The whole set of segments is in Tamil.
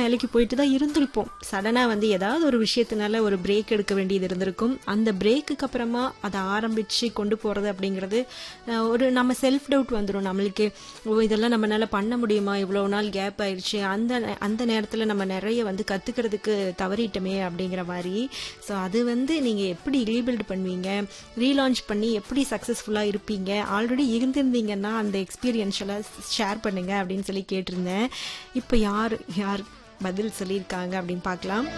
வேலைக்கு போயிட்டு தான் இருந்திருப்போம் சடனாக வந்து ஏதாவது ஒரு விஷயத்தினால ஒரு பிரேக் எடுக்க வேண்டியது இருந்திருக்கும் அந்த பிரேக்குக்கு அப்புறமா அதை ஆரம்பித்து கொண்டு போகிறது அப்படிங்கிறது அஹ், ஒரு நம்ம செல்ஃப் டவுட் வந்துடும் நம்மளுக்கு ஓ இதெல்லாம் நம்மளால பண்ண முடியுமா இவ்வளோ நாள் கேப் ஆயிடுச்சு அந்த நே- அந்த நேரத்தில் நம்ம நிறைய வந்து கற்றுக்கிறதுக்கு தவறிட்டோமே அப்படிங்கிற மாதிரி ஸோ அது வந்து நீங்கள் எப்படி ரீபில்ட் பண்ணுவீங்க ரீலான்ச் பண்ணி எப்படி சக்ஸஸ்ஃபுல்லாக இருப்பீங்க ஆல்ரெடி இருந்திருந்தீங்கன்னா அந்த எக்ஸ்பீரியன்ஸ் எல்லாம் ஷேர் பண்ணுங்க அப்படின்னு சொல்லி கேட்டிருந்தேன் இப்போ யார் யார் பதில் சொல்லியிருக்காங்க அப்படின்னு பார்க்கலாம்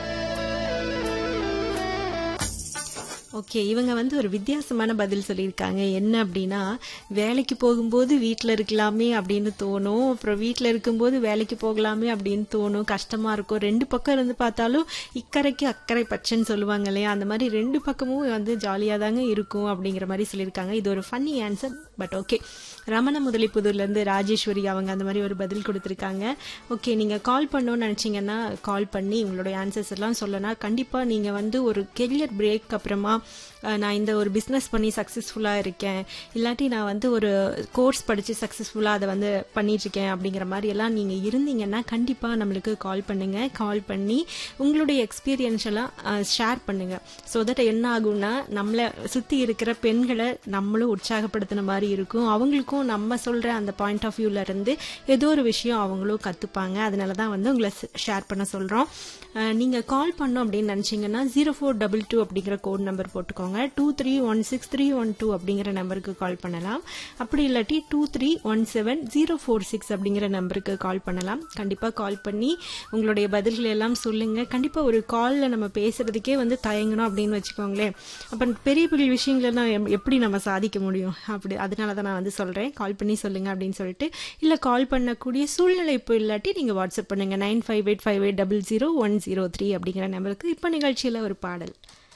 ஓகே இவங்க வந்து ஒரு வித்தியாசமான பதில் சொல்லியிருக்காங்க என்ன அப்படின்னா வேலைக்கு போகும்போது வீட்டில் இருக்கலாமே அப்படின்னு தோணும் அப்புறம் வீட்டில் இருக்கும்போது வேலைக்கு போகலாமே அப்படின்னு தோணும் கஷ்டமா இருக்கும் ரெண்டு பக்கம் இருந்து பார்த்தாலும் இக்கரைக்கு அக்கறை பச்சைன்னு சொல்லுவாங்க இல்லையா அந்த மாதிரி ரெண்டு பக்கமும் வந்து ஜாலியாக தாங்க இருக்கும் அப்படிங்கிற மாதிரி சொல்லியிருக்காங்க இது ஒரு funny answer but okay Ramana முதலிப்புதூர்லேருந்து ராஜேஸ்வரி அவங்க அந்த மாதிரி ஒரு பதில் கொடுத்துருக்காங்க ஓகே நீங்கள் கால் பண்ணோன்னு நினச்சிங்கன்னா கால் பண்ணி உங்களுடைய ஆன்சர்ஸ் எல்லாம் சொல்லலாம் கண்டிப்பாக நீங்கள் வந்து ஒரு கெரியர் பிரேக் அப்புறமா அஹ், நான் இந்த ஒரு பிஸ்னஸ் பண்ணி சக்ஸஸ்ஃபுல்லாக இருக்கேன் இல்லாட்டி நான் வந்து ஒரு கோர்ஸ் படித்து சக்ஸஸ்ஃபுல்லாக அதை வந்து பண்ணிட்டுருக்கேன் அப்படிங்கிற மாதிரி எல்லாம் நீங்கள் இருந்தீங்கன்னா கண்டிப்பாக நம்மளுக்கு கால் பண்ணுங்கள் கால் பண்ணி உங்களுடைய எக்ஸ்பீரியன்ஸ் எல்லாம் ஷேர் பண்ணுங்கள் ஸோ தட் என்ன ஆகும்னா நம்மளை சுற்றி இருக்கிற பெண்களை நம்மளும் உற்சாகப்படுத்தின மாதிரி இருக்கும் அவங்களுக்கும் நம்ம சொல்கிற அந்த பாயிண்ட் ஆஃப் வியூல இருந்து ஏதோ ஒரு விஷயம் அவங்களும் கற்றுப்பாங்க அதனால தான் வந்து உங்களை ஷேர் பண்ண சொல்கிறோம் நீங்கள் கால் பண்ணோம் அப்படின்னு நினச்சிங்கன்னா ஜீரோ ஃபோர் டபுள் டூ அப்படிங்கிற கோட் நம்பர் போட்டுக்கோங்க two three one six three one two அப்படிங்கிற நம்பருக்கு கால் பண்ணலாம் அப்படி இல்லாட்டி two three one seven zero four six அப்படிங்கிற நம்பருக்கு கால் பண்ணலாம் கண்டிப்பாக கால் பண்ணி உங்களுடைய பதில்கள் எல்லாம் சொல்லுங்கள் கண்டிப்பாக ஒரு காலில் நம்ம பேசுறதுக்கே வந்து தயங்கணும் அப்படின்னு வச்சுக்கோங்களேன் அப்போ பெரிய பெரிய விஷயங்களெல்லாம் எப்- எப்படி நம்ம சாதிக்க முடியும் அப்படி அதனால தான் நான் வந்து சொல்கிறேன் கால் பண்ணி சொல்லுங்கள் அப்படின்னு சொல்லிட்டு இல்லை கால் பண்ணக்கூடிய சூழ்நிலை இப்போ இல்லாட்டி நீங்கள் வாட்ஸ்அப் பண்ணுங்கள் nine five eight five eight double zero one zero three அப்படிங்கிற நம்பருக்கு இப்போ நிகழ்ச்சியில் ஒரு பாடல்